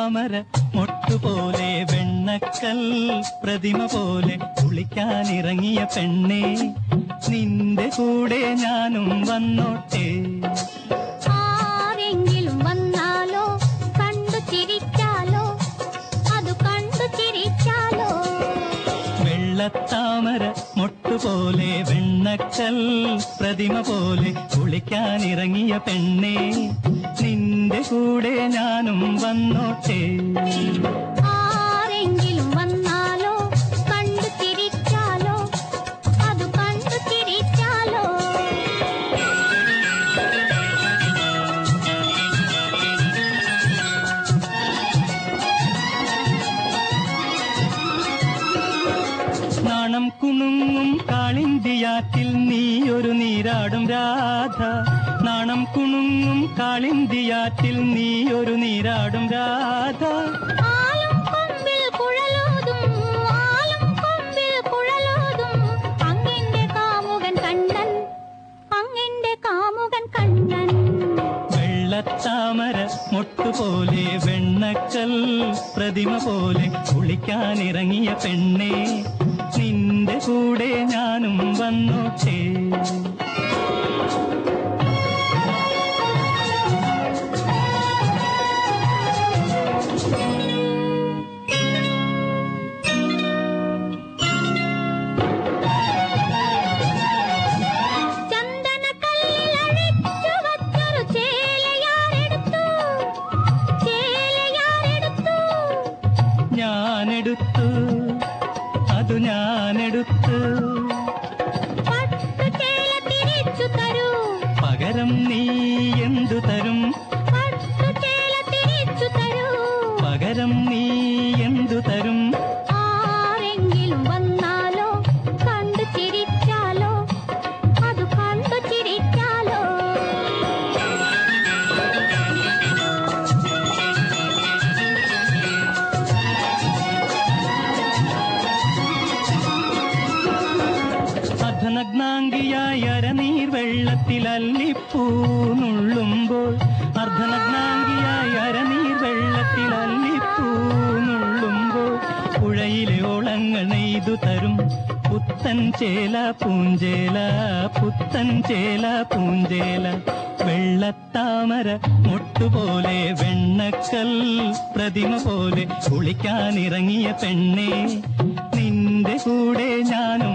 വെള്ളത്താമര മൊട്ടുപോലെ വെണ്ണക്കൽ പ്രതിമ പോലെ കുളിക്കാനിറങ്ങിയ പെണ്ണേ നിന്റെ കൂടെ ഞാനും വന്നോട്ടെ ആരെങ്കിലും വന്നാലോ കണ്ടു ചിരിച്ചാലോ അത് കണ്ടു ചിരിച്ചാലോ വെള്ളത്താമര മൊട്ടുപോലെ വെണ്ണക്കൽ പ്രതിമ പോലെ കുളിക്കാനിറങ്ങിയ പെണ്ണേ നിന്റെ കൂടെ ഞാനും വന്നോട്ടെ ആരെങ്കിലും വന്നാലോ കണ്ടു ചിരിച്ചാലോ അത് കണ്ടു ചിരിച്ചാലോ നാണം കുണുങ്ങും കാളിന്തിയാറ്റിൽ നീയൊരു നീരാടും രാധ നാണം കുണുങ്ങും കാളിന്തിയാറ്റിൽ നീയൊരു നീരാടും രാധ ആലും കൊമ്പിൽ കുഴലോതും ആലും കൊമ്പിൽ കുഴലോതും അങ്ങിന്റെ കാമുകൻ കണ്ണൻ അങ്ങിന്റെ കാമുകൻ കണ്ണൻ വെള്ളത്താമര മൊട്ടുപോലെ വെണ്ണക്കൽ പ്രതിമ പോലെ കുളിക്കാനിറങ്ങിയ പെണ്ണേ നിന്റെ കൂടെ ഞാനും വന്നോട്ടെ ചന്ദനക്കല്ലിലഴിച്ചു വച്ചൊരു ചേലയാരെടുത്തു ചേലയാരെടുത്തു ഞാനെടുത്തു അതു ഞാനെടുത്തു പട്ടുചേല തിരിച്ചു തരൂ പകരം നീ എന്തു തരും പട്ടുചേല തിരിച്ചു തരൂ പകരം നീ എന്തു തരും ആരെങ്കിലും വന്നാലോ കണ്ടു ചിരിച്ചാലോ അത് കണ്ടു ചിരിച്ചാലോ അർദ്ധനഗ്നാംഗിയായ അരനീർ വെള്ളത്തിൽ അല്ലിപ്പൂ നുള്ളുമ്പോൾ അർദ്ധനഗ്നാംഗിയായ അരനീർ വെള്ളത്തിൽ അല്ലിപ്പൂ നുള്ളുമ്പോൾ പുഴയിലെ ഓളങ്ങൾ നെയ്തു തരും പുത്തൻ ചേല പൂഞ്ചേല പുത്തൻ ചേല പൂഞ്ചേല വെള്ളത്താമര മുട്ടുപോലെ വെണ്ണക്കൽ പ്രതിമ പോലെ കുളിക്കാനിറങ്ങിയ പെണ്ണേ നിന്റെ കൂടെ ഞാനും